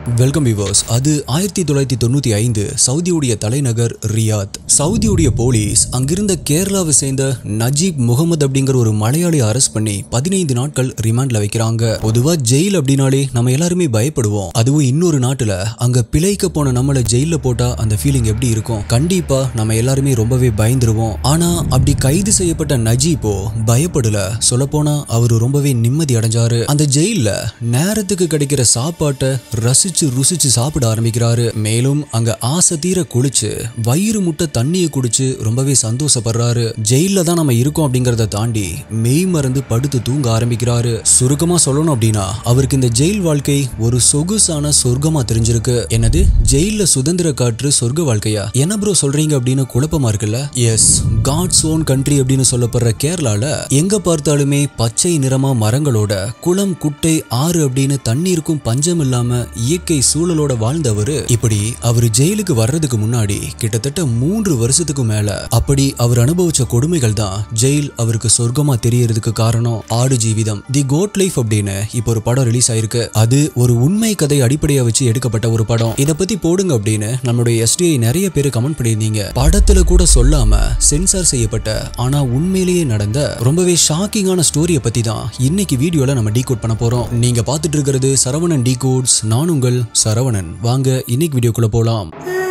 welcome viewers அது ஆயிரத்தி தொள்ளாயிரத்தி தொண்ணூத்தி ஐந்து சவுதியுடைய தலைநகர் ரியாத் சவுதியுடைய போலீஸ் அங்கிருந்த கேரளாவை சேர்ந்த நஜீப் முகமது அப்படிங்கிற ஒரு மலையாளியை அரெஸ்ட் பண்ணி பதினைந்து நாட்கள் ரிமாண்ட்ல வைக்கிறாங்க பொதுவா ஜெயில் அப்படின்னாலே நம்ம எல்லாருமே பயப்படுவோம் அதுவும் இன்னொரு நாட்டுல அங்க பிழைக்க போன நம்மள ஜெயில போட்டா அந்த ஃபீலிங் எப்படி இருக்கும் கண்டிப்பா நம்ம எல்லாருமே ரொம்பவே பயந்துருவோம் ஆனா அப்படி கைது செய்யப்பட்ட நஜீப்போ பயப்படல சொல்லப்போனா அவரு ரொம்பவே நிம்மதி அடைஞ்சாரு அந்த ஜெயில்ல நேரத்துக்கு கிடைக்கிற சாப்பாட்டை ரசிச்சு ருசிச்சு சாப்பிட ஆரம்பிக்கிறாரு மேலும் அங்க ஆசை தீர குளிச்சு வயிறு முட்டை தண்ணியை குடிச்சு ரொம்பவே சந்தோஷப்படுறாரு ஜெயில தான் நம்ம இருக்கோம் அப்படிங்கறத தாண்டி மெய் மறந்து படுத்து தூங்க ஆரம்பிக்கிறாரு சுருக்கமா சொல்லணும் அப்படின்னா அவருக்கு இந்த ஜெயில் வாழ்க்கை ஒரு சொகுசான சொர்க்கமா தெரிஞ்சிருக்கு என்னது ஜெயில சுதந்திர காற்று சொர்க்க வாழ்க்கையா என்ன ப்ரோ சொல்றீங்க அப்படின்னு குழப்பமா இருக்குல்ல எஸ் காட்ஸ் ஓன் கண்ட்ரி அப்படின்னு சொல்லப்படுற கேரளால எங்க பார்த்தாலுமே பச்சை நிறமா மரங்களோட குளம் குட்டை ஆறு அப்படின்னு தண்ணீருக்கும் பஞ்சம் இல்லாம இயற்கை சூழலோட வாழ்ந்தவர் இப்படி அவர் ஜெயிலுக்கு வர்றதுக்கு முன்னாடி கிட்டத்தட்ட மூன்று வருஷத்துக்கு மேல அப்படி அவர் அனுபவிச்ச கொடுமைகள் தான் ஜெயில் அவருக்கு சொர்க்கமா தெரியறதுக்கு காரணம் ஆடு ஜீவிதம் தி கோட் லைஃப் அப்படின்னு இப்போ ஒரு படம் ரிலீஸ் ஆயிருக்கு அது ஒரு உண்மை கதை அடிப்படையா வச்சு எடுக்கப்பட்ட ஒரு படம் இத பத்தி போடுங்க அப்படின்னு நம்மளுடைய எஸ்டிஐ நிறைய பேர் கமெண்ட் பண்ணியிருந்தீங்க படத்துல கூட சொல்லாம சென்சார் செய்யப்பட்ட ஆனா உண்மையிலேயே நடந்த ரொம்பவே ஷாக்கிங்கான ஸ்டோரியை பத்தி தான் இன்னைக்கு வீடியோல நம்ம டீகோட் பண்ண போறோம் நீங்க பார்த்துட்டு இருக்கிறது சரவணன் டீகோட்ஸ் நான் உங்கள் சரவணன் வாங்க இன்னைக்கு வீடியோக்குள்ள போலாம்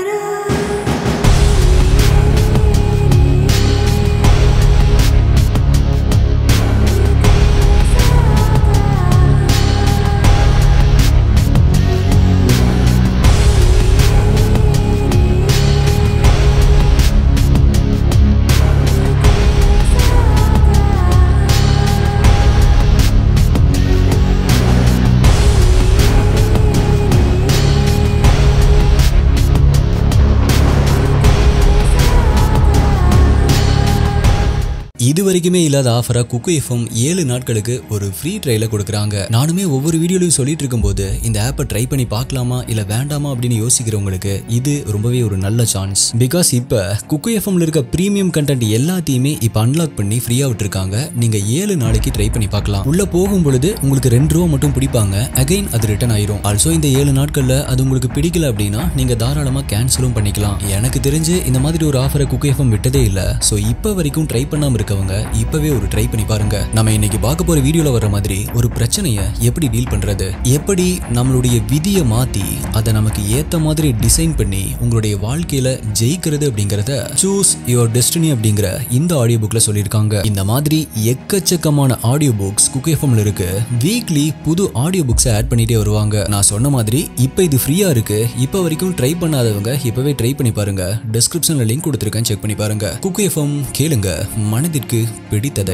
இது வரைக்குமே இல்லாத ஆஃபரா குக்கு எஃப்எம் ஏழு நாட்களுக்கு ஒரு ஃப்ரீ ட்ரைல கொடுக்குறாங்க நானுமே ஒவ்வொரு வீடியோலையும் சொல்லிட்டு இருக்கும்போது இந்த ஆப்பை ட்ரை பண்ணி பார்க்கலாமா இல்ல வேண்டாமா அப்படின்னு யோசிக்கிறவங்களுக்கு இது ரொம்பவே ஒரு நல்ல சான்ஸ் பிகாஸ் இப்ப குக்கு எஃப்எம்ல இருக்க பிரீமியம் கண்டென்ட் எல்லாத்தையுமே இப்ப அன்லாக் பண்ணி ஃப்ரீயா விட்டுருக்காங்க நீங்க ஏழு நாளைக்கு ட்ரை பண்ணி பார்க்கலாம் உள்ள போகும் பொழுது உங்களுக்கு ரெண்டு ரூபா மட்டும் பிடிப்பாங்க அகைன் அது ரிட்டர்ன் ஆயிரும் ஆல்சோ இந்த ஏழு நாட்கள்ல அது உங்களுக்கு பிடிக்கல அப்படின்னா நீங்க தாராளமா கேன்சலும் பண்ணிக்கலாம் எனக்கு தெரிஞ்சு இந்த மாதிரி ஒரு ஆஃபரை குக்கு எஃப்எம் விட்டதே இல்ல சோ இப்ப வரைக்கும் ட்ரை பண்ணாம இருக்கவங்க இப்பவே ஒரு ட்ரை பண்ணி பாருங்க நம்ம இன்னைக்கு பார்க்க போற வீடியோல வர மாதிரி ஒரு பிரச்சனையை எப்படி டீல் பண்றது எப்படி நம்மளுடைய விதியை மாத்தி அதை நமக்கு ஏத்த மாதிரி டிசைன் பண்ணி உங்களுடைய வாழ்க்கையில ஜெயிக்கிறது அப்படிங்கறத சூஸ் யுவர் டெஸ்டினி அப்படிங்கிற இந்த ஆடியோ புக்ல சொல்லியிருக்காங்க இந்த மாதிரி எக்கச்சக்கமான ஆடியோ புக்ஸ் குக் எஃப்எம்ல இருக்கு வீக்லி புது ஆடியோ புக்ஸ் ஆட் பண்ணிட்டே வருவாங்க நான் சொன்ன மாதிரி இப்போ இது ஃப்ரீயா இருக்கு இப்போ வரைக்கும் ட்ரை பண்ணாதவங்க இப்பவே ட்ரை பண்ணி பாருங்க டிஸ்கிரிப்ஷன்ல லிங்க் கொடுத்துருக்கேன் செக் பண்ணி பாருங்க குக் எஃப்எம் கேளுங்க மனதிற்கு பிடித்ததை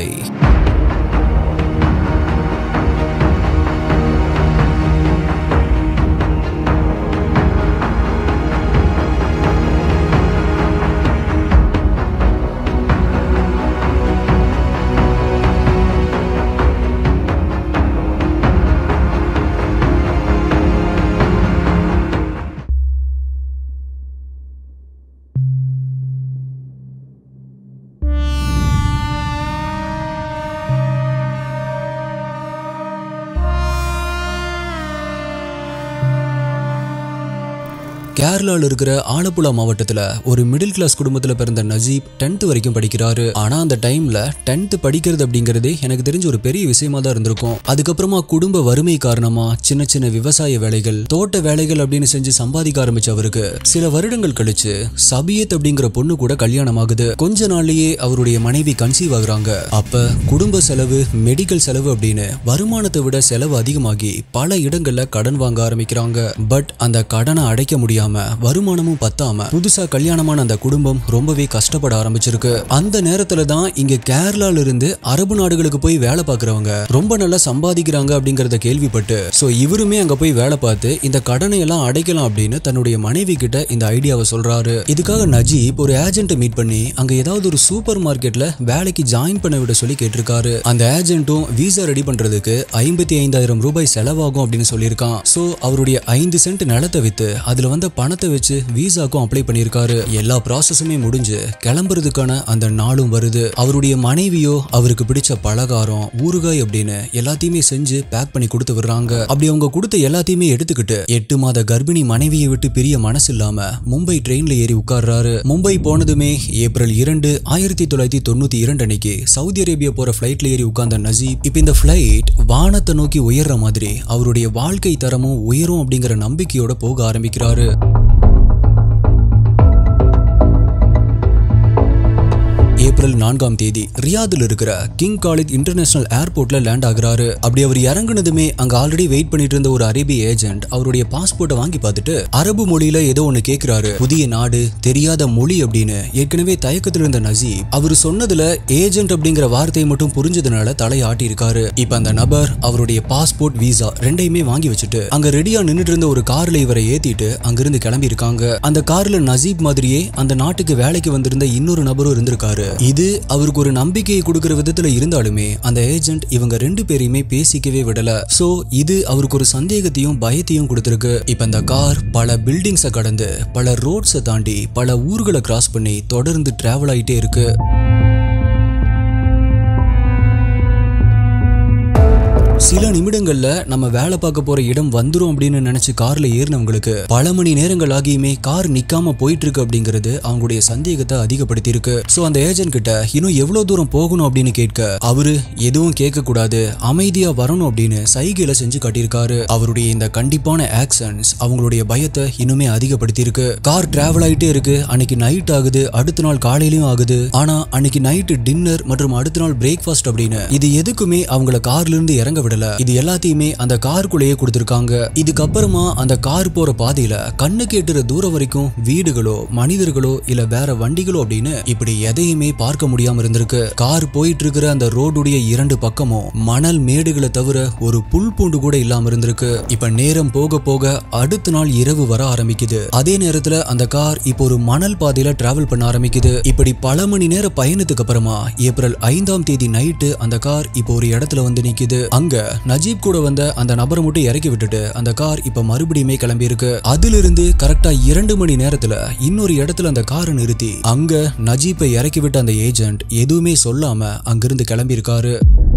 கேரளால இருக்கிற ஆலப்புழா மாவட்டத்துல ஒரு மிடில் கிளாஸ் குடும்பத்துல பிறந்த நஜீப் டென்த் வரைக்கும் படிக்கிறாரு ஆனா அந்த டைம்ல டென்த் படிக்கிறது அப்படிங்கறதே எனக்கு தெரிஞ்ச ஒரு பெரிய விஷயமா தான் இருந்திருக்கும் அதுக்கப்புறமா குடும்ப வறுமை காரணமா சின்ன சின்ன விவசாய வேலைகள் தோட்ட வேலைகள் அப்படின்னு செஞ்சு சம்பாதிக்க ஆரம்பிச்ச அவருக்கு சில வருடங்கள் கழிச்சு சபியத் அப்படிங்கிற பொண்ணு கூட கல்யாணம் ஆகுது கொஞ்ச நாள்லயே அவருடைய மனைவி கன்சீவ் ஆகுறாங்க அப்ப குடும்ப செலவு மெடிக்கல் செலவு அப்படின்னு வருமானத்தை விட செலவு அதிகமாகி பல இடங்கள்ல கடன் வாங்க ஆரம்பிக்கிறாங்க பட் அந்த கடனை அடைக்க முடியாம வருமானமும் பத்தாம புதுசா கல்யாணமான அந்த குடும்பம் ரொம்பவே கஷ்டப்பட ஆரம்பிச்சிருக்கு அந்த நேரத்துல தான் இங்க கேரளால இருந்து அரபு நாடுகளுக்கு போய் வேலை பார்க்கறவங்க ரொம்ப நல்லா சம்பாதிக்கிறாங்க அப்படிங்கறத கேள்விப்பட்டு சோ இவருமே அங்க போய் வேலை பார்த்து இந்த கடனை எல்லாம் அடைக்கலாம் அப்படின்னு தன்னுடைய மனைவி கிட்ட இந்த ஐடியாவை சொல்றாரு இதுக்காக நஜீப் ஒரு ஏஜென்ட் மீட் பண்ணி அங்க ஏதாவது ஒரு சூப்பர் மார்க்கெட்ல வேலைக்கு ஜாயின் பண்ண விட சொல்லி கேட்டிருக்காரு அந்த ஏஜென்ட்டும் வீசா ரெடி பண்றதுக்கு ஐம்பத்தி ஐந்தாயிரம் ரூபாய் செலவாகும் அப்படின்னு சொல்லியிருக்கான் சோ அவருடைய ஐந்து சென்ட் நிலத்தை வித்து அதுல வந்த பணத்தை வச்சு விசாக்கும் அப்ளை பண்ணியிருக்காரு எல்லா ப்ராசஸுமே முடிஞ்சு கிளம்புறதுக்கான அந்த நாளும் வருது அவருடைய மனைவியோ அவருக்கு பிடிச்ச பலகாரம் ஊறுகாய் அப்படின்னு எல்லாத்தையுமே செஞ்சு பேக் பண்ணி கொடுத்து விடுறாங்க அப்படி அவங்க கொடுத்த எல்லாத்தையுமே எடுத்துக்கிட்டு எட்டு மாத கர்ப்பிணி மனைவியை விட்டு பிரிய மனசு இல்லாம மும்பை ட்ரெயின்ல ஏறி உட்கார்றாரு மும்பை போனதுமே ஏப்ரல் இரண்டு ஆயிரத்தி தொள்ளாயிரத்தி தொண்ணூத்தி இரண்டு அன்னைக்கு சவுதி அரேபியா போற ஃபிளைட்ல ஏறி உட்கார்ந்த நசீப் இப்ப இந்த ஃபிளைட் வானத்தை நோக்கி உயர்ற மாதிரி அவருடைய வாழ்க்கை தரமும் உயரும் அப்படிங்கிற நம்பிக்கையோட போக ஆரம்பிக்கிறாரு ஏப்ரல் நான்காம் தேதி ரியாதில் இருக்கிற கிங் காலித் இன்டர்நேஷனல் ஏர்போர்ட்ல லேண்ட் ஆகுறாரு அப்படி அவர் இறங்குனதுமே அங்க ஆல்ரெடி வெயிட் பண்ணிட்டு இருந்த ஒரு அரேபிய ஏஜென்ட் அவருடைய பாஸ்போர்ட்டை வாங்கி பார்த்துட்டு அரபு மொழியில ஏதோ ஒன்னு கேக்குறாரு புதிய நாடு தெரியாத மொழி அப்படின்னு ஏற்கனவே தயக்கத்தில் இருந்த நசீப் அவர் சொன்னதுல ஏஜென்ட் அப்படிங்கிற வார்த்தையை மட்டும் புரிஞ்சதுனால தலையாட்டி இருக்காரு இப்ப அந்த நபர் அவருடைய பாஸ்போர்ட் விசா ரெண்டையுமே வாங்கி வச்சுட்டு அங்க ரெடியா நின்னுட்டு இருந்த ஒரு கார்ல இவரை ஏத்திட்டு அங்கிருந்து கிளம்பி இருக்காங்க அந்த கார்ல நசீப் மாதிரியே அந்த நாட்டுக்கு வேலைக்கு வந்திருந்த இன்னொரு நபரும் இருந்திருக்காரு இது அவருக்கு ஒரு நம்பிக்கையை கொடுக்கிற விதத்துல இருந்தாலுமே அந்த ஏஜென்ட் இவங்க ரெண்டு பேரையுமே பேசிக்கவே விடல சோ இது அவருக்கு ஒரு சந்தேகத்தையும் பயத்தையும் கொடுத்திருக்கு இப்ப இந்த கார் பல பில்டிங்ஸை கடந்து பல ரோட்ஸை தாண்டி பல ஊர்களை கிராஸ் பண்ணி தொடர்ந்து டிராவல் ஆயிட்டே இருக்கு சில நிமிடங்கள்ல நம்ம வேலை பார்க்க போற இடம் வந்துரும் அப்படின்னு நினைச்சு கார்ல ஏறினவங்களுக்கு பல மணி நேரங்கள் ஆகியுமே கார் நிக்காம போயிட்டு இருக்கு அப்படிங்கிறது அவங்களுடைய சந்தேகத்தை அதிகப்படுத்தி இருக்கு சோ அந்த ஏஜென்ட் கிட்ட இன்னும் எவ்வளவு தூரம் போகணும் அப்படின்னு கேட்க அவரு எதுவும் கேட்க கூடாது அமைதியா வரணும் அப்படின்னு சைகையில செஞ்சு காட்டியிருக்காரு அவருடைய இந்த கண்டிப்பான ஆக்சன்ஸ் அவங்களுடைய பயத்தை இன்னுமே அதிகப்படுத்தி இருக்கு கார் டிராவல் ஆயிட்டே இருக்கு அன்னைக்கு நைட் ஆகுது அடுத்த நாள் காலையிலயும் ஆகுது ஆனா அன்னைக்கு நைட்டு டின்னர் மற்றும் அடுத்த நாள் பிரேக்ஃபாஸ்ட் அப்படின்னு இது எதுக்குமே அவங்கள கார்ல இருந்து இறங்க விடல இது எல்லாத்தையுமே அந்த காருக்குள்ளேயே கொடுத்திருக்காங்க இதுக்கப்புறமா அந்த கார் போற பாதையில கண்ணு கேட்டுற தூரம் வரைக்கும் வீடுகளோ மனிதர்களோ இல்ல வேற வண்டிகளோ அப்படின்னு இப்படி எதையுமே பார்க்க முடியாம இருந்திருக்கு கார் போயிட்டு இருக்கிற அந்த ரோடுடைய இரண்டு பக்கமும் மணல் மேடுகளை தவிர ஒரு புல் பூண்டு கூட இல்லாம இருந்திருக்கு இப்ப நேரம் போக போக அடுத்த நாள் இரவு வர ஆரம்பிக்குது அதே நேரத்துல அந்த கார் இப்போ ஒரு மணல் பாதையில டிராவல் பண்ண ஆரம்பிக்குது இப்படி பல மணி நேர பயணத்துக்கு அப்புறமா ஏப்ரல் ஐந்தாம் தேதி நைட்டு அந்த கார் இப்போ ஒரு இடத்துல வந்து நிக்குது அங்க நஜீப் கூட வந்த அந்த நபரை மட்டும் இறக்கி விட்டுட்டு அந்த கார் இப்ப மறுபடியுமே கிளம்பி இருக்கு அதிலிருந்து கரெக்டா இரண்டு மணி நேரத்துல இன்னொரு இடத்துல அந்த காரை நிறுத்தி அங்க நஜீப்பை இறக்கி விட்ட அந்த ஏஜென்ட் எதுவுமே சொல்லாம அங்கிருந்து கிளம்பி இருக்காரு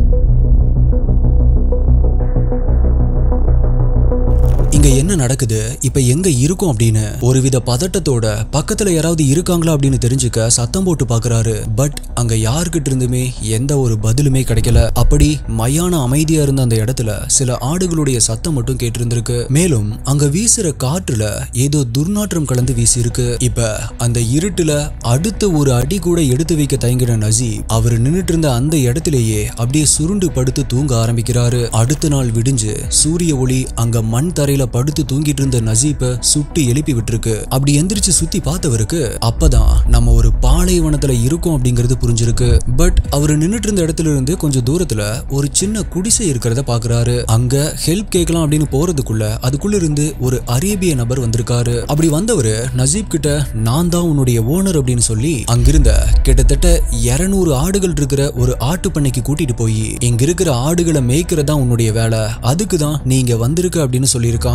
இங்க என்ன நடக்குது இப்ப எங்க இருக்கோம் அப்படின்னு ஒருவித பதட்டத்தோட பக்கத்துல யாராவது இருக்காங்களா அப்படின்னு தெரிஞ்சுக்க சத்தம் போட்டு பாக்குறாரு பட் அங்க யாருக்கிட்ட இருந்துமே எந்த ஒரு பதிலுமே கிடைக்கல அப்படி மயான அமைதியா இருந்த அந்த இடத்துல சில ஆடுகளுடைய சத்தம் மட்டும் கேட்டிருந்திருக்கு மேலும் அங்க வீசுற காற்றுல ஏதோ துர்நாற்றம் கலந்து வீசி இருக்கு இப்ப அந்த இருட்டுல அடுத்த ஒரு அடி கூட எடுத்து வைக்க தயங்கின நசீப் அவர் நின்னுட்டு இருந்த அந்த இடத்திலேயே அப்படியே சுருண்டு படுத்து தூங்க ஆரம்பிக்கிறாரு அடுத்த நாள் விடிஞ்சு சூரிய ஒளி அங்க மண் தரையில படுத்து தூங்கிட்டு இருந்த நசீப்பை சுட்டு எழுப்பி விட்டுருக்கு அப்படி எந்திரிச்சு சுத்தி பார்த்தவருக்கு அப்பதான் நம்ம ஒரு பாலைவனத்துல இருக்கோம் அப்படிங்கிறது புரிஞ்சிருக்கு பட் அவர் நின்னுட்டு இருந்த இடத்துல இருந்து கொஞ்சம் தூரத்துல ஒரு சின்ன குடிசை இருக்கிறத பாக்குறாரு அங்க ஹெல்ப் கேட்கலாம் அப்படின்னு போறதுக்குள்ள அதுக்குள்ள இருந்து ஒரு அரேபிய நபர் வந்திருக்காரு அப்படி வந்தவர் நசீப் கிட்ட நான் தான் உன்னுடைய ஓனர் அப்படின்னு சொல்லி அங்கிருந்த கிட்டத்தட்ட 200 ஆடுகள் இருக்கிற ஒரு ஆட்டு பண்ணைக்கு கூட்டிட்டு போய் இங்க இருக்கிற ஆடுகளை மேய்க்கிறதா உன்னுடைய வேலை அதுக்கு தான் நீ இங்க வந்திருக்க அப்படின்னு சொல்லியிருக்கான்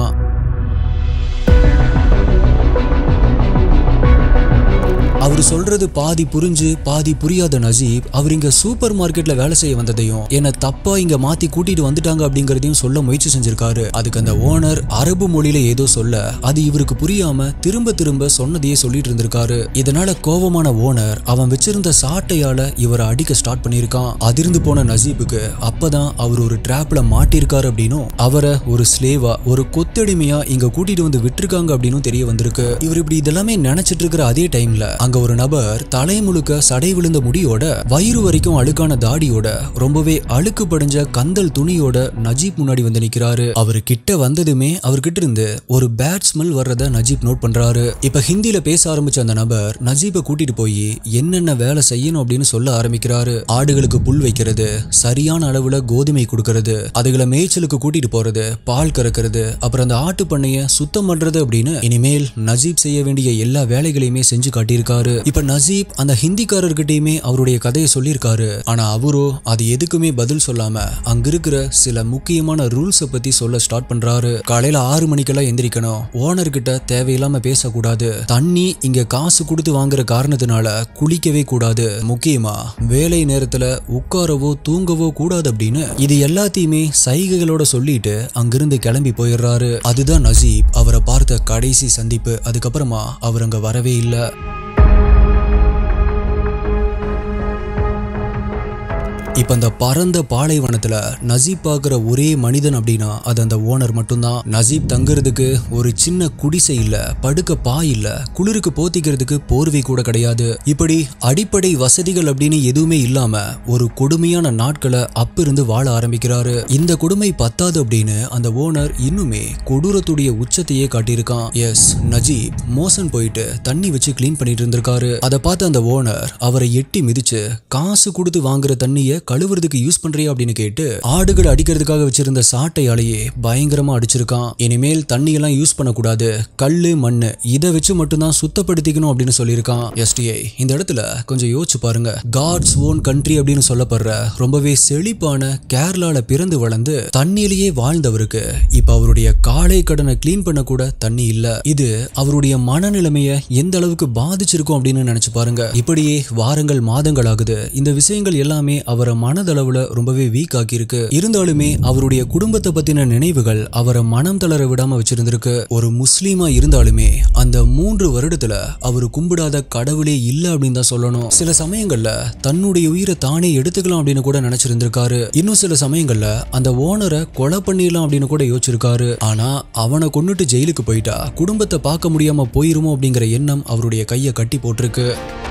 அவர் சொல்றது பாதி புரிஞ்சு பாதி புரியாத நசீப் அவர் இங்க சூப்பர் மார்க்கெட்ல வேலை செய்ய வந்ததையும் என்ன தப்பா இங்க மாத்தி கூட்டிட்டு வந்துட்டாங்க அப்படிங்கறதையும் சொல்ல முயற்சி செஞ்சிருக்காரு அதுக்கு அந்த ஓனர் அரபு மொழியில ஏதோ சொல்ல அது இவருக்கு புரியாம திரும்ப திரும்ப சொன்னதையே சொல்லிட்டு இருந்திருக்காரு இதனால கோவமான ஓனர் அவன் வச்சிருந்த சாட்டையால இவரை அடிக்க ஸ்டார்ட் பண்ணியிருக்கான் அதிர்ந்து போன நசீபுக்கு அப்பதான் அவர் ஒரு டிராப்ல மாட்டிருக்காரு அப்படின்னும் அவரை ஒரு ஸ்லேவா ஒரு கொத்தடிமையா இங்க கூட்டிட்டு வந்து விட்டுருக்காங்க அப்படின்னு தெரிய வந்திருக்கு இவர் இப்படி இதெல்லாமே நினைச்சிட்டு இருக்கிற அதே டைம்ல அங்க ஒரு நபர் தலை முழுக்க சடை விழுந்த முடியோட வயிறு வரைக்கும் அழுக்கான தாடியோட ரொம்பவே அழுக்கு படிஞ்ச கந்தல் துணியோட நஜீப் முன்னாடி வந்து நிக்கிறாரு அவர் கிட்ட வந்ததுமே அவர்கிட்ட இருந்து ஒரு பேட் ஸ்மெல் வர்றத நஜீப் நோட் பண்றாரு இப்ப ஹிந்தில பேச ஆரம்பிச்ச அந்த நபர் நஜீப்பை கூட்டிட்டு போய் என்னென்ன வேலை செய்யணும் அப்படின்னு சொல்ல ஆரம்பிக்கிறாரு ஆடுகளுக்கு புல் வைக்கிறது சரியான அளவுல கோதுமை கொடுக்கறது அதுகளை மேய்ச்சலுக்கு கூட்டிட்டு போறது பால் கறக்கிறது அப்புறம் அந்த ஆட்டு பண்ணைய சுத்தம் பண்றது அப்படின்னு இனிமேல் நஜீப் செய்ய வேண்டிய எல்லா வேலைகளையுமே செஞ்சு காட்டியிருக்காரு இருந்திருக்காரு இப்ப நசீப் அந்த ஹிந்திக்காரர்கிட்டயுமே அவருடைய கதையை சொல்லியிருக்காரு ஆனா அவரோ அது எதுக்குமே பதில் சொல்லாம அங்க இருக்கிற சில முக்கியமான ரூல்ஸை பத்தி சொல்ல ஸ்டார்ட் பண்றாரு காலையில ஆறு மணிக்கெல்லாம் எந்திரிக்கணும் ஓனர் கிட்ட தேவையில்லாம பேசக்கூடாது தண்ணி இங்க காசு கொடுத்து வாங்குற காரணத்தினால குளிக்கவே கூடாது முக்கியமா வேலை நேரத்துல உட்காரவோ தூங்கவோ கூடாது அப்படின்னு இது எல்லாத்தையுமே சைகைகளோட சொல்லிட்டு அங்கிருந்து கிளம்பி போயிடுறாரு அதுதான் நசீப் அவரை பார்த்த கடைசி சந்திப்பு அதுக்கப்புறமா அவர் அங்க வரவே இல்லை இப்ப அந்த பரந்த பாலைவனத்துல நசீப் பார்க்குற ஒரே மனிதன் அப்படின்னா அது அந்த ஓனர் மட்டும்தான் நசீப் தங்குறதுக்கு ஒரு சின்ன குடிசை இல்ல படுக்க பாய் இல்ல குளிருக்கு போத்திக்கிறதுக்கு போர்வை கூட கிடையாது இப்படி அடிப்படை வசதிகள் அப்படின்னு எதுவுமே இல்லாம ஒரு கொடுமையான நாட்களை அப்பிருந்து வாழ ஆரம்பிக்கிறாரு இந்த கொடுமை பத்தாது அப்படின்னு அந்த ஓனர் இன்னுமே கொடூரத்துடைய உச்சத்தையே காட்டியிருக்கான் எஸ் நஜீப் மோசன் போயிட்டு தண்ணி வச்சு க்ளீன் பண்ணிட்டு இருந்திருக்காரு அதை பார்த்து அந்த ஓனர் அவரை எட்டி மிதிச்சு காசு கொடுத்து வாங்குற தண்ணியை கழுவுறதுக்கு யூஸ் பண்றியா அப்படின்னு கேட்டு ஆடுகள் அடிக்கிறதுக்காக வச்சிருந்த சாட்டையாலேயே பயங்கரமா அடிச்சிருக்கான் இனிமேல் தண்ணி எல்லாம் யூஸ் பண்ணக்கூடாது கல்லு மண்ணு இதை வச்சு மட்டும்தான் சுத்தப்படுத்திக்கணும் அப்படின்னு சொல்லியிருக்கான் எஸ்டிஐ இந்த இடத்துல கொஞ்சம் யோசிச்சு பாருங்க காட்ஸ் ஓன் கண்ட்ரி அப்படின்னு சொல்லப்படுற ரொம்பவே செழிப்பான கேரளால பிறந்து வளர்ந்து தண்ணியிலேயே வாழ்ந்தவருக்கு இப்ப அவருடைய காலை கடனை க்ளீன் பண்ண கூட தண்ணி இல்ல இது அவருடைய மனநிலைமைய எந்த அளவுக்கு பாதிச்சிருக்கும் அப்படின்னு நினைச்சு பாருங்க இப்படியே வாரங்கள் மாதங்கள் ஆகுது இந்த விஷயங்கள் எல்லாமே அவரை மனதளவுல ரொம்பவே வீக் ஆக்கியிருக்கு இருந்தாலுமே அவருடைய குடும்பத்தை பத்தின நினைவுகள் அவரை மனம் தளர விடாம வச்சிருந்திருக்கு ஒரு முஸ்லீமா இருந்தாலுமே அந்த மூன்று வருடத்துல அவர் கும்பிடாத கடவுளே இல்ல அப்படின்னு தான் சொல்லணும் சில சமயங்கள்ல தன்னுடைய உயிரை தானே எடுத்துக்கலாம் அப்படின்னு கூட நினைச்சிருந்திருக்காரு இன்னும் சில சமயங்கள்ல அந்த ஓனரை கொலை பண்ணிடலாம் அப்படின்னு கூட யோசிச்சிருக்காரு ஆனா அவனை கொன்னுட்டு ஜெயிலுக்கு போயிட்டா குடும்பத்தை பார்க்க முடியாம போயிருமோ அப்படிங்கிற எண்ணம் அவருடைய கையை கட்டி போட்டிருக்கு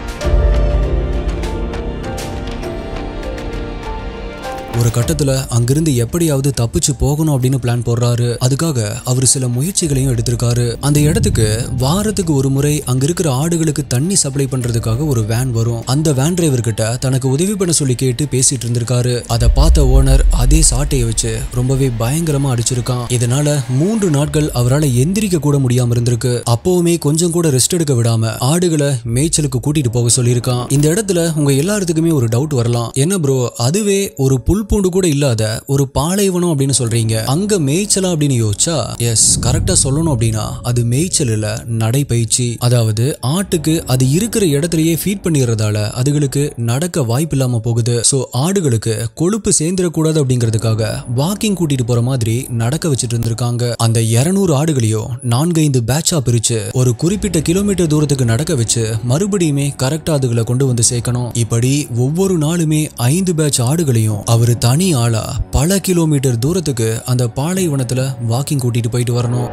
ஒரு கட்டத்துல அங்கிருந்து எப்படியாவது தப்பிச்சு போகணும் அப்படின்னு பிளான் போடுறாரு அதுக்காக அவர் சில முயற்சிகளையும் எடுத்திருக்காரு அந்த இடத்துக்கு வாரத்துக்கு ஒரு முறை அங்க இருக்கிற ஆடுகளுக்கு தண்ணி சப்ளை பண்றதுக்காக ஒரு வேன் வரும் அந்த வேன் டிரைவர் கிட்ட தனக்கு உதவி பண்ண சொல்லி கேட்டு பேசிட்டு இருந்திருக்காரு அதை பார்த்த ஓனர் அதே சாட்டையை வச்சு ரொம்பவே பயங்கரமா அடிச்சிருக்கான் இதனால மூன்று நாட்கள் அவரால் எந்திரிக்க கூட முடியாம இருந்திருக்கு அப்பவுமே கொஞ்சம் கூட ரெஸ்ட் எடுக்க விடாம ஆடுகளை மேய்ச்சலுக்கு கூட்டிட்டு போக சொல்லியிருக்கான் இந்த இடத்துல உங்க எல்லாத்துக்குமே ஒரு டவுட் வரலாம் என்ன ப்ரோ அதுவே ஒரு புல் பூண்டு கூட இல்லாத ஒரு பாலைவனம் அப்படின்னு சொல்றீங்க அங்க மேய்ச்சலா அப்படின்னு யோசிச்சா எஸ் கரெக்டா சொல்லணும் அப்படின்னா அது மேய்ச்சல் இல்ல நடைப்பயிற்சி அதாவது ஆட்டுக்கு அது இருக்கிற இடத்துலயே ஃபீட் பண்ணிடுறதால அதுகளுக்கு நடக்க வாய்ப்பு இல்லாம போகுது சோ ஆடுகளுக்கு கொழுப்பு சேர்ந்துடக்கூடாது அப்படிங்கிறதுக்காக வாக்கிங் கூட்டிட்டு போற மாதிரி நடக்க வச்சுட்டு இருந்திருக்காங்க அந்த 200 ஆடுகளையும் நான்கைந்து பேட்சா பிரிச்சு ஒரு குறிப்பிட்ட கிலோமீட்டர் தூரத்துக்கு நடக்க வச்சு மறுபடியுமே கரெக்டா அதுகளை கொண்டு வந்து சேர்க்கணும் இப்படி ஒவ்வொரு நாளுமே ஐந்து பேட்ச் ஆடுகளையும் அவர் தனி ஆளா பல கிலோமீட்டர் தூரத்துக்கு அந்த பாலைவனத்துல வாக்கிங் கூட்டிட்டு போயிட்டு வரணும்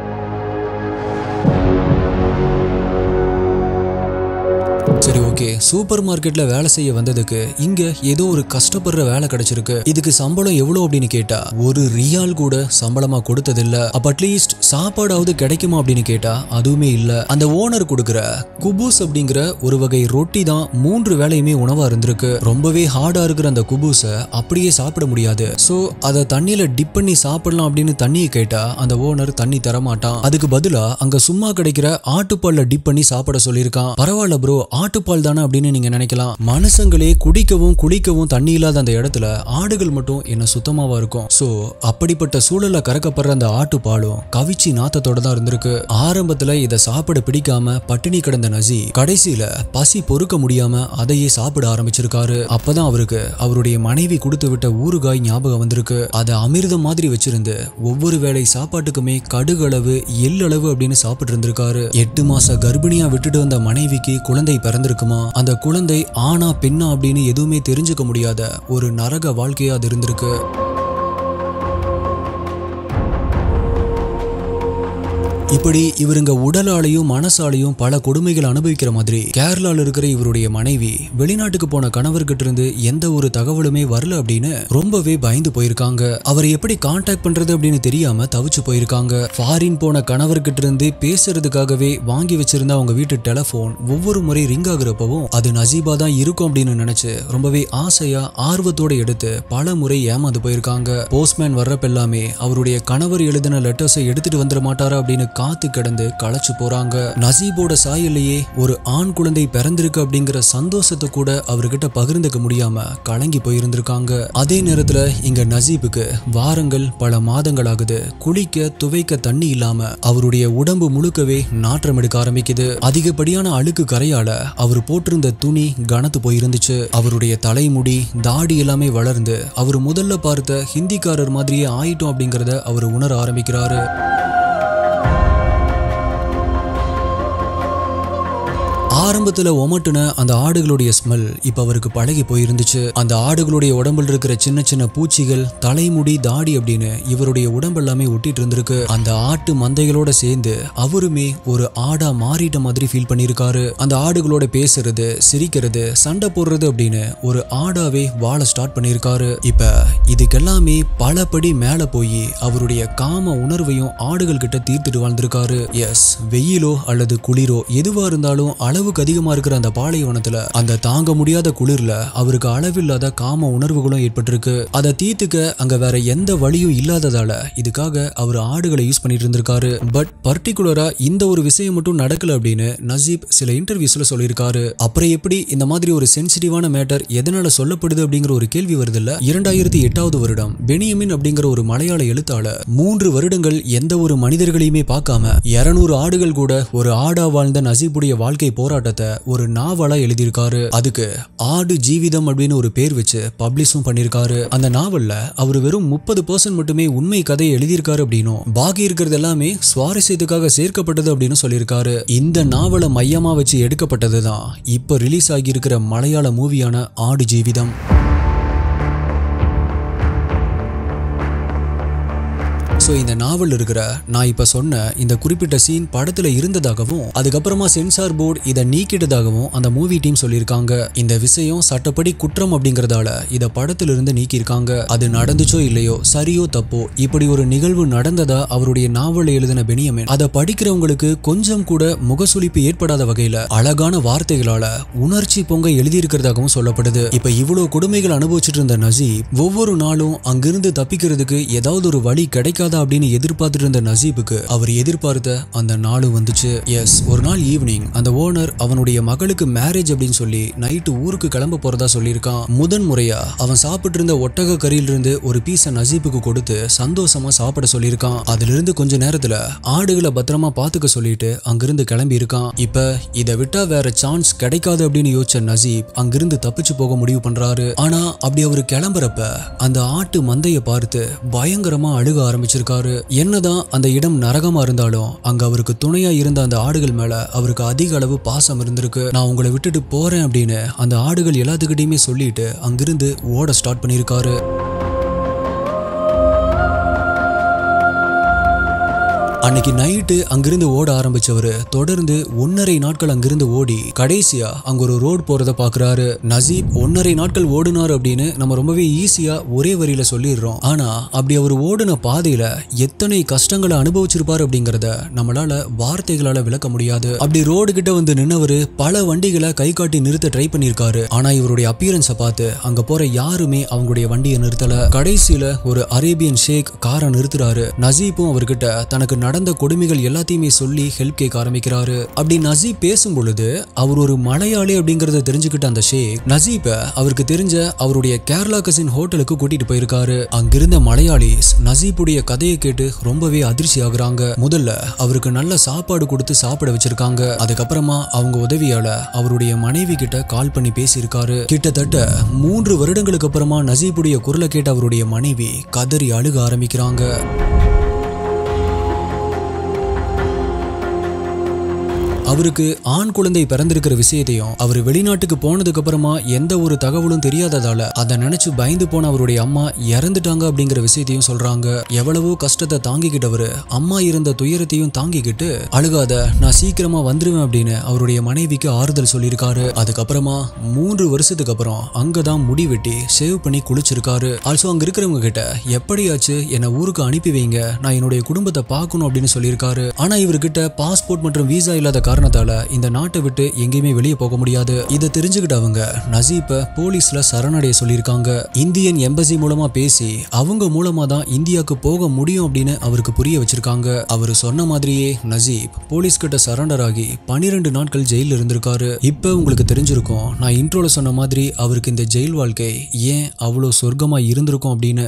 சரி ஓகே சூப்பர் மார்க்கெட்ல வேலை செய்ய வந்ததுக்கு இங்க ஏதோ ஒரு கஷ்டப்படுற வேலை கிடைச்சிருக்கு இதுக்கு சம்பளம் எவ்வளவு அப்படின்னு கேட்டா ஒரு ரியால் கூட சம்பளமா கொடுத்ததில்ல அப்ப அட்லீஸ்ட் சாப்பாடாவது கிடைக்குமா அப்படின்னு கேட்டா அதுவுமே இல்ல அந்த ஓனர் கொடுக்கிற குபூஸ் அப்படிங்கிற ஒரு வகை ரொட்டி தான் மூன்று வேளையுமே உணவா இருந்திருக்கு ரொம்பவே ஹார்டா இருக்கிற அந்த குபூஸை அப்படியே சாப்பிட முடியாது சோ அதை தண்ணியில டிப் பண்ணி சாப்பிடலாம் அப்படின்னு தண்ணியை கேட்டா அந்த ஓனர் தண்ணி தரமாட்டான் அதுக்கு பதிலா அங்க சும்மா கிடைக்கிற ஆட்டுப்பால்ல டிப் பண்ணி சாப்பிட சொல்லியிருக்கான் பரவாயில்ல ப்ரோ ஆட்டுப்பால் தானே அப்படின்னு நீங்க நினைக்கலாம் மனுஷங்களே குடிக்கவும் குளிக்கவும் தண்ணி இல்லாத அந்த இடத்துல ஆடுகள் மட்டும் என்ன சுத்தமாவா இருக்கும் சோ அப்படிப்பட்ட சூழல்ல கறக்கப்படுற அந்த ஆட்டுப்பாலும் கவிச்சி நாத்தத்தோட தான் இருந்திருக்கு ஆரம்பத்துல இதை சாப்பிட பிடிக்காம பட்டினி கிடந்த நசி கடைசியில பசி பொறுக்க முடியாம அதையே சாப்பிட ஆரம்பிச்சிருக்காரு அப்பதான் அவருக்கு அவருடைய மனைவி கொடுத்து விட்ட ஊறுகாய் ஞாபகம் வந்திருக்கு அதை அமிர்தம் மாதிரி வச்சிருந்து ஒவ்வொரு வேளை சாப்பாட்டுக்குமே கடுகளவு எள்ளளவு அப்படின்னு சாப்பிட்டு இருந்திருக்காரு எட்டு மாச கர்ப்பிணியா விட்டுட்டு வந்த மனைவிக்கு குழந்தை பிறந்திருக்குமா அந்த குழந்தை ஆனா பெண்ணா அப்படின்னு எதுவுமே தெரிஞ்சுக்க முடியாத ஒரு நரக வாழ்க்கையா அது இருந்திருக்கு இப்படி இவருங்க உடலாலையும் மனசாலையும் பல கொடுமைகள் அனுபவிக்கிற மாதிரி கேரளால இருக்கிற இவருடைய மனைவி வெளிநாட்டுக்கு போன கணவர்கிட்ட இருந்து எந்த ஒரு தகவலுமே வரல அப்படின்னு ரொம்பவே பயந்து போயிருக்காங்க அவரை எப்படி காண்டாக்ட் பண்றது அப்படின்னு தெரியாம தவிச்சு போயிருக்காங்க ஃபாரின் போன கணவர்கிட்ட இருந்து பேசுறதுக்காகவே வாங்கி வச்சிருந்த அவங்க வீட்டு டெலிபோன் ஒவ்வொரு முறை ரிங் ஆகுறப்பவும் அது நசீபா தான் இருக்கும் அப்படின்னு நினைச்சு ரொம்பவே ஆசையா ஆர்வத்தோட எடுத்து பல முறை ஏமாந்து போயிருக்காங்க போஸ்ட்மேன் வர்றப்ப எல்லாமே அவருடைய கணவர் எழுதின லெட்டர்ஸை எடுத்துட்டு வந்துட மாட்டாரா அப்படின்னு காத்து கிடந்து களைச்சு போறாங்க நசீபோட சாயல்லையே ஒரு ஆண் குழந்தை பிறந்திருக்கு அப்படிங்கிற சந்தோஷத்தை கூட அவர்கிட்ட பகிர்ந்துக்க முடியாம கலங்கி போயிருந்திருக்காங்க அதே நேரத்துல இங்க நசீபுக்கு வாரங்கள் பல மாதங்கள் ஆகுது குளிக்க துவைக்க தண்ணி இல்லாம அவருடைய உடம்பு முழுக்கவே நாற்றம் எடுக்க ஆரம்பிக்குது அதிகப்படியான அழுக்கு கரையால அவர் போட்டிருந்த துணி கனத்து போயிருந்துச்சு அவருடைய தலைமுடி தாடி எல்லாமே வளர்ந்து அவர் முதல்ல பார்த்த ஹிந்திக்காரர் மாதிரியே ஆயிட்டோம் அப்படிங்கறத அவர் உணர ஆரம்பிக்கிறாரு ஆரம்பத்துல ஒமட்டுன அந்த ஆடுகளுடைய ஸ்மெல் இப்ப அவருக்கு பழகி போயிருந்துச்சு அந்த ஆடுகளுடைய உடம்புல இருக்கிற சின்ன சின்ன பூச்சிகள் தலைமுடி தாடி அப்படின்னு இவருடைய உடம்பு எல்லாமே ஒட்டிட்டு இருந்திருக்கு அந்த ஆட்டு மந்தைகளோட சேர்ந்து அவருமே ஒரு ஆடா மாறிட்ட மாதிரி ஃபீல் பண்ணியிருக்காரு அந்த ஆடுகளோட பேசுறது சிரிக்கிறது சண்டை போடுறது அப்படின்னு ஒரு ஆடாவே வாழ ஸ்டார்ட் பண்ணியிருக்காரு இப்ப இதுக்கெல்லாமே பலபடி மேல போய் அவருடைய காம உணர்வையும் ஆடுகள் கிட்ட தீர்த்துட்டு வாழ்ந்திருக்காரு எஸ் வெயிலோ அல்லது குளிரோ எதுவா இருந்தாலும் அளவுக்கு அதிகமா இருக்கிற அந்த பாலைவனத்துல அந்த தாங்க முடியாத குளிர்ல அவருக்கு அளவில்லாத காம உணர்வுகளும் ஏற்பட்டிருக்கு அதை தீர்த்துக்க அங்க வேற எந்த வழியும் இல்லாததால இதுக்காக அவர் ஆடுகளை யூஸ் பண்ணிட்டு இருந்திருக்காரு பட் பர்டிகுலரா இந்த ஒரு விஷயம் மட்டும் நடக்கல அப்படின்னு நசீப் சில இன்டர்வியூஸ்ல சொல்லியிருக்காரு அப்புறம் எப்படி இந்த மாதிரி ஒரு சென்சிட்டிவான மேட்டர் எதனால சொல்லப்படுது அப்படிங்கிற ஒரு கேள்வி வருது இல்ல இரண்டாயிரத்தி எட்டாவது வருடம் பெனியமின் அப்படிங்கிற ஒரு மலையாள எழுத்தாளர் மூன்று வருடங்கள் எந்த ஒரு மனிதர்களையுமே பார்க்காம இருநூறு ஆடுகள் கூட ஒரு ஆடா வாழ்ந்த நசீபுடைய வாழ்க்கை போராட்டத்தை ஒரு நாவலா எழுதியிருக்காரு அதுக்கு ஆடு ஜீவிதம் அப்படின்னு ஒரு பேர் வச்சு பப்ளிஷும் பண்ணியிருக்காரு அந்த நாவல்ல அவர் வெறும் முப்பது பர்சன்ட் மட்டுமே உண்மை கதையை எழுதியிருக்காரு அப்படின்னும் பாக்கி இருக்கிறது எல்லாமே சுவாரஸ்யத்துக்காக சேர்க்கப்பட்டது அப்படின்னு சொல்லியிருக்காரு இந்த நாவலை மையமா வச்சு எடுக்கப்பட்டதுதான் இப்ப ரிலீஸ் ஆகியிருக்கிற மலையாள மூவியான ஆடு ஜீவிதம் ஸோ இந்த நாவல் இருக்கிற நான் இப்போ சொன்ன இந்த குறிப்பிட்ட சீன் படத்தில் இருந்ததாகவும் அதுக்கப்புறமா சென்சார் போர்டு இதை நீக்கிட்டதாகவும் அந்த மூவி டீம் சொல்லியிருக்காங்க இந்த விஷயம் சட்டப்படி குற்றம் அப்படிங்கிறதால இதை படத்திலிருந்து நீக்கியிருக்காங்க அது நடந்துச்சோ இல்லையோ சரியோ தப்போ இப்படி ஒரு நிகழ்வு நடந்ததா அவருடைய நாவலை எழுதின பெனியமின் அதை படிக்கிறவங்களுக்கு கொஞ்சம் கூட முகசுளிப்பு ஏற்படாத வகையில அழகான வார்த்தைகளால உணர்ச்சி பொங்க எழுதியிருக்கிறதாகவும் சொல்லப்படுது இப்ப இவ்வளவு கொடுமைகள் அனுபவிச்சுட்டு இருந்த நசீப் ஒவ்வொரு நாளும் அங்கிருந்து தப்பிக்கிறதுக்கு ஏதாவது ஒரு வழி கிடைக்காதா அப்படின்னு எதிர்பார்த்துட்டு இருந்த நசீபுக்கு அவர் எதிர்பார்த்த அந்த நாளும் வந்துச்சு எஸ் ஒரு நாள் ஈவினிங் அந்த ஓனர் அவனுடைய மகளுக்கு மேரேஜ் அப்படின்னு சொல்லி நைட்டு ஊருக்கு கிளம்ப போறதா சொல்லியிருக்கான் முதன் முறையா அவன் சாப்பிட்டு இருந்த ஒட்டக கறியிலிருந்து ஒரு பீஸை நசீபுக்கு கொடுத்து சந்தோஷமா சாப்பிட சொல்லியிருக்கான் அதிலிருந்து கொஞ்ச நேரத்துல ஆடுகளை பத்திரமா பாத்துக்க சொல்லிட்டு அங்கிருந்து கிளம்பி இருக்கான் இப்ப இதை விட்டா வேற சான்ஸ் கிடைக்காது அப்படின்னு யோசிச்ச நசீப் அங்கிருந்து தப்பிச்சு போக முடிவு பண்றாரு ஆனா அப்படி அவர் கிளம்புறப்ப அந்த ஆட்டு மந்தைய பார்த்து பயங்கரமா அழுக ஆரம்பிச்சிருக்காரு என்னதான் அந்த இடம் நரகமா இருந்தாலும் அங்க அவருக்கு துணையா இருந்த அந்த ஆடுகள் மேல அவருக்கு அதிக அளவு பாசம் இருந்திருக்கு நான் உங்களை விட்டுட்டு போறேன் அப்படின்னு அந்த ஆடுகள் எல்லாத்துக்கிட்டையுமே சொல்லிட்டு அங்கிருந்து ஓட ஸ்டார்ட் பண்ணியிருக்காரு அன்னைக்கு நைட்டு அங்கிருந்து ஓட ஆரம்பிச்சவரு தொடர்ந்து ஒன்னரை நாட்கள் அங்கிருந்து ஓடி கடைசியா அங்க ஒரு ரோடு போறத பாக்குறாரு நசீப் ஒன்னரை நாட்கள் ஓடுனார் அப்படின்னு நம்ம ரொம்பவே ஈஸியா ஒரே வரியில சொல்லிடுறோம் ஆனா அப்படி அவர் ஓடுன பாதையில எத்தனை கஷ்டங்களை அனுபவிச்சிருப்பாரு அப்படிங்கறத நம்மளால வார்த்தைகளால விளக்க முடியாது அப்படி ரோடு கிட்ட வந்து நின்னவரு பல வண்டிகளை கை காட்டி நிறுத்த ட்ரை பண்ணிருக்காரு ஆனா இவருடைய அப்பியரன்ஸை பார்த்து அங்க போற யாருமே அவங்களுடைய வண்டியை நிறுத்தல கடைசியில ஒரு அரேபியன் ஷேக் காரை நிறுத்துறாரு நசீப்பும் அவர்கிட்ட தனக்கு நடந்த கொடுமைகள் எல்லாத்தையுமே சொல்லி ஹெல்ப் கேட்க ஆரம்பிக்கிறாரு அப்படி நசீப் பேசும் பொழுது அவர் ஒரு மலையாளி அப்படிங்கறத தெரிஞ்சுக்கிட்ட அந்த ஷேக் நசீப்ப அவருக்கு தெரிஞ்ச அவருடைய கேரளா கசின் ஹோட்டலுக்கு கூட்டிட்டு போயிருக்காரு அங்கிருந்த மலையாளிஸ் நசீப்புடைய கதையை கேட்டு ரொம்பவே அதிர்ச்சி ஆகுறாங்க முதல்ல அவருக்கு நல்ல சாப்பாடு கொடுத்து சாப்பிட வச்சிருக்காங்க அதுக்கப்புறமா அவங்க உதவியால அவருடைய மனைவி கிட்ட கால் பண்ணி பேசியிருக்காரு கிட்டத்தட்ட மூன்று வருடங்களுக்கு அப்புறமா நசீப்புடைய குரலை கேட்ட அவருடைய மனைவி கதறி அழுக ஆரம்பிக்கிறாங்க அவருக்கு ஆண் குழந்தை பிறந்திருக்கிற விஷயத்தையும் அவர் வெளிநாட்டுக்கு போனதுக்கு அப்புறமா எந்த ஒரு தகவலும் தெரியாததால அதை நினைச்சு பயந்து போன அவருடைய அம்மா இறந்துட்டாங்க அப்படிங்கிற விஷயத்தையும் சொல்றாங்க எவ்வளவோ கஷ்டத்தை தாங்கிக்கிட்டவரு அம்மா இருந்த துயரத்தையும் தாங்கிக்கிட்டு அழுகாத நான் சீக்கிரமா வந்துருவேன் அப்படின்னு அவருடைய மனைவிக்கு ஆறுதல் சொல்லியிருக்காரு அதுக்கப்புறமா மூன்று வருஷத்துக்கு அப்புறம் அங்கதான் முடி வெட்டி சேவ் பண்ணி குளிச்சிருக்காரு ஆல்சோ அங்க இருக்கிறவங்க கிட்ட எப்படியாச்சு என்னை ஊருக்கு அனுப்பி வைங்க நான் என்னுடைய குடும்பத்தை பார்க்கணும் அப்படின்னு சொல்லியிருக்காரு ஆனா இவர்கிட்ட பாஸ்போர்ட் மற்றும் வீசா இல்லாத காரணத்தால இந்த நாட்டை விட்டு எங்கேயுமே வெளியே போக முடியாது இதை தெரிஞ்சுக்கிட்டு அவங்க நசீப்பை போலீஸ்ல சரணடைய சொல்லியிருக்காங்க இந்தியன் எம்பசி மூலமா பேசி அவங்க மூலமா தான் இந்தியாவுக்கு போக முடியும் அப்படின்னு அவருக்கு புரிய வச்சிருக்காங்க அவர் சொன்ன மாதிரியே நசீப் போலீஸ் கிட்ட சரண்டர் ஆகி பனிரெண்டு நாட்கள் ஜெயில இருந்திருக்காரு இப்ப உங்களுக்கு தெரிஞ்சிருக்கும் நான் இன்ட்ரோல சொன்ன மாதிரி அவருக்கு இந்த ஜெயில் வாழ்க்கை ஏன் அவ்வளோ சொர்க்கமா இருந்திருக்கும் அப்படின்னு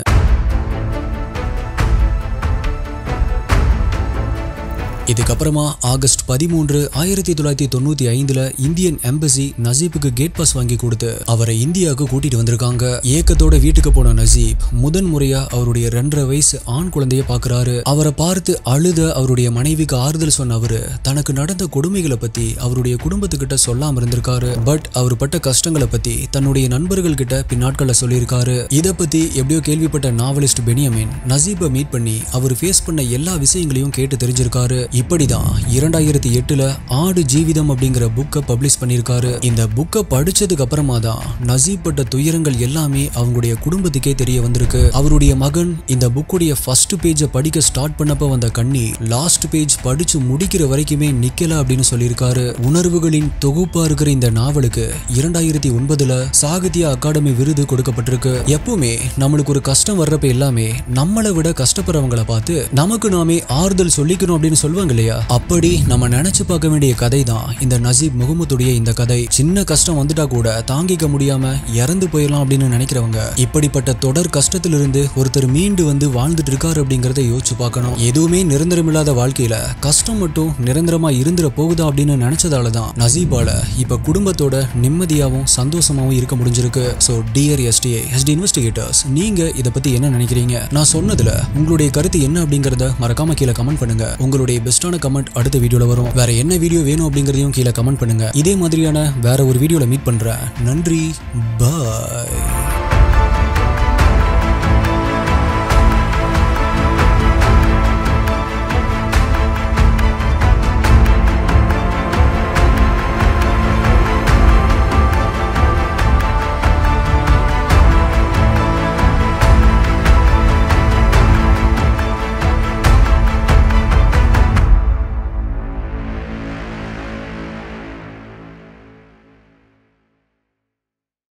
இதுக்கப்புறமா ஆகஸ்ட் பதிமூன்று ஆயிரத்தி தொள்ளாயிரத்தி தொண்ணூத்தி ஐந்துல இந்தியன் எம்பசி நசீப்புக்கு கேட் பாஸ் வாங்கி கொடுத்து அவரை இந்தியாவுக்கு கூட்டிட்டு வந்திருக்காங்க ஏக்கத்தோட வீட்டுக்கு போன நசீப் முதன் முறையா அவருடைய ரெண்டரை வயசு ஆண் குழந்தைய பாக்குறாரு அவரை பார்த்து அழுத அவருடைய மனைவிக்கு ஆறுதல் சொன்ன அவரு தனக்கு நடந்த கொடுமைகளை பத்தி அவருடைய குடும்பத்துக்கிட்ட சொல்லாம இருந்திருக்காரு பட் அவர் பட்ட கஷ்டங்களை பத்தி தன்னுடைய நண்பர்கள் கிட்ட பின்னாட்களை சொல்லியிருக்காரு இத பத்தி எப்படியோ கேள்விப்பட்ட நாவலிஸ்ட் பெனியமின் நசீப்பை மீட் பண்ணி அவர் ஃபேஸ் பண்ண எல்லா விஷயங்களையும் கேட்டு தெரிஞ்சிருக்காரு இப்படிதான் இரண்டாயிரத்தி எட்டுல ஆடு ஜீவிதம் அப்படிங்கிற புக்கை பப்ளிஷ் பண்ணியிருக்காரு இந்த புக்கை படிச்சதுக்கு அப்புறமா தான் நசீப் பட்ட துயரங்கள் எல்லாமே அவங்களுடைய குடும்பத்துக்கே தெரிய வந்திருக்கு அவருடைய மகன் இந்த புக்குடைய ஃபர்ஸ்ட் பேஜை படிக்க ஸ்டார்ட் பண்ணப்ப வந்த கண்ணி லாஸ்ட் பேஜ் படிச்சு முடிக்கிற வரைக்குமே நிக்கல அப்படின்னு சொல்லியிருக்காரு உணர்வுகளின் தொகுப்பா இருக்கிற இந்த நாவலுக்கு இரண்டாயிரத்தி ஒன்பதுல சாகித்ய அகாடமி விருது கொடுக்கப்பட்டிருக்கு எப்பவுமே நம்மளுக்கு ஒரு கஷ்டம் வர்றப்ப எல்லாமே நம்மளை விட கஷ்டப்படுறவங்களை பார்த்து நமக்கு நாமே ஆறுதல் சொல்லிக்கணும் அப்படின்னு சொல்லுவாங்க இல்லையா அப்படி நம்ம நினைச்சு பார்க்க வேண்டிய கதை தான் இந்த நசீப் முகமதுடைய இந்த கதை சின்ன கஷ்டம் வந்துட்டா கூட தாங்கிக்க முடியாம இறந்து போயிடலாம் அப்படின்னு நினைக்கிறவங்க இப்படிப்பட்ட தொடர் கஷ்டத்திலிருந்து ஒருத்தர் மீண்டு வந்து வாழ்ந்துட்டு இருக்காரு அப்படிங்கறத யோசிச்சு பார்க்கணும் எதுவுமே நிரந்தரமில்லாத வாழ்க்கையில கஷ்டம் மட்டும் நிரந்தரமா இருந்துட போகுதா அப்படின்னு நினைச்சதால தான் நசீபால இப்ப குடும்பத்தோட நிம்மதியாவும் சந்தோஷமாவும் இருக்க முடிஞ்சிருக்கு so dear STA ST investigators நீங்க இதை பத்தி என்ன நினைக்கிறீங்க நான் சொன்னதுல உங்களுடைய கருத்து என்ன அப்படிங்கறத மறக்காம கீழே கமெண்ட் பண்ணுங்க உங்களுடைய பெஸ்டான கமெண்ட் அடுத்த வீடியோல வரும் வேற என்ன வீடியோ வேணும் அப்படிங்கறதையும் கீழே கமெண்ட் பண்ணுங்க இதே மாதிரியான வேற ஒரு வீடியோல மீட் பண்றேன் நன்றி பாய்